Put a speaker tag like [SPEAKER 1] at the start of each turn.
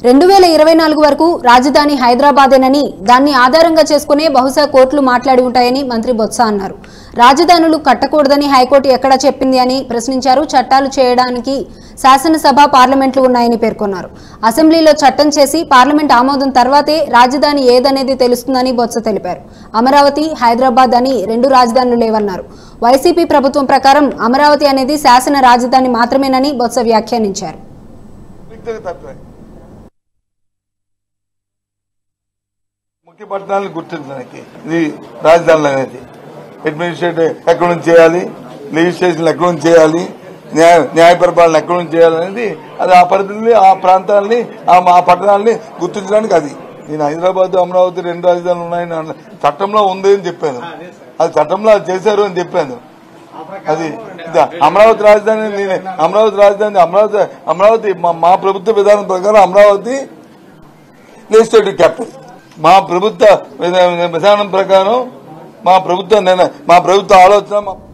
[SPEAKER 1] రెండు వేల ఇరవై నాలుగు వరకు రాజధాని హైదరాబాదేనని దాన్ని ఆధారంగా చేసుకునే బహుశా కోర్టులు మాట్లాడి ఉంటాయని మంత్రి బొత్స అన్నారు రాజధానులు కట్టకూడదని హైకోర్టు ఎక్కడ చెప్పింది అని ప్రశ్నించారు చట్టాలు చేయడానికి శాసనసభ పార్లమెంట్లు ఉన్నాయని పేర్కొన్నారు అసెంబ్లీలో చట్టం చేసి పార్లమెంట్ ఆమోదం తర్వాతే రాజధాని ఏదనేది తెలుస్తుందని బొత్స తెలిపారు అమరావతి హైదరాబాద్ అని రెండు రాజధానులు లేవన్నారు వైసీపీ ప్రభుత్వం ప్రకారం అమరావతి అనేది శాసన రాజధాని మాత్రమేనని బొత్స వ్యాఖ్యానించారు
[SPEAKER 2] వ్యక్తిగత అభిప్రాయం ముఖ్య పట్టణాలను గుర్తించడానికి ఇది రాజధానులు అనేది అడ్మినిస్ట్రేటివ్ ఎక్కడి నుంచి చేయాలి లెజిస్లేషన్ ఎక్కడి నుంచి చేయాలి న్యాయ న్యాయ పరిపాలన ఎక్కడి నుంచి చేయాలనేది అది ఆ పరిధిని ఆ ప్రాంతాలని ఆ ఆ పట్టణాలని గుర్తించడానికి అది నేను హైదరాబాద్ అమరావతి రెండు రాజధానులు ఉన్నాయని అన్న- చట్టంలో ఉంది అని చెప్పాను అది చట్టంలో అది చేశారు అని చెప్పాను అది ఇది అమరావతి రాజధాని నేనే అమరావతి రాజధాని అమరావతి అమరావతి మా- మా ప్రభుత్వ విధానం ప్రకారం అమరావతి లెజిస్లేటివ్ క్యాపిటల్ మా ప్రభుత్వ విధా- విధానం ప్రకారం మా ప్రభుత్వ నిర్ణయం మా ప్రభుత్వ ఆలోచన మా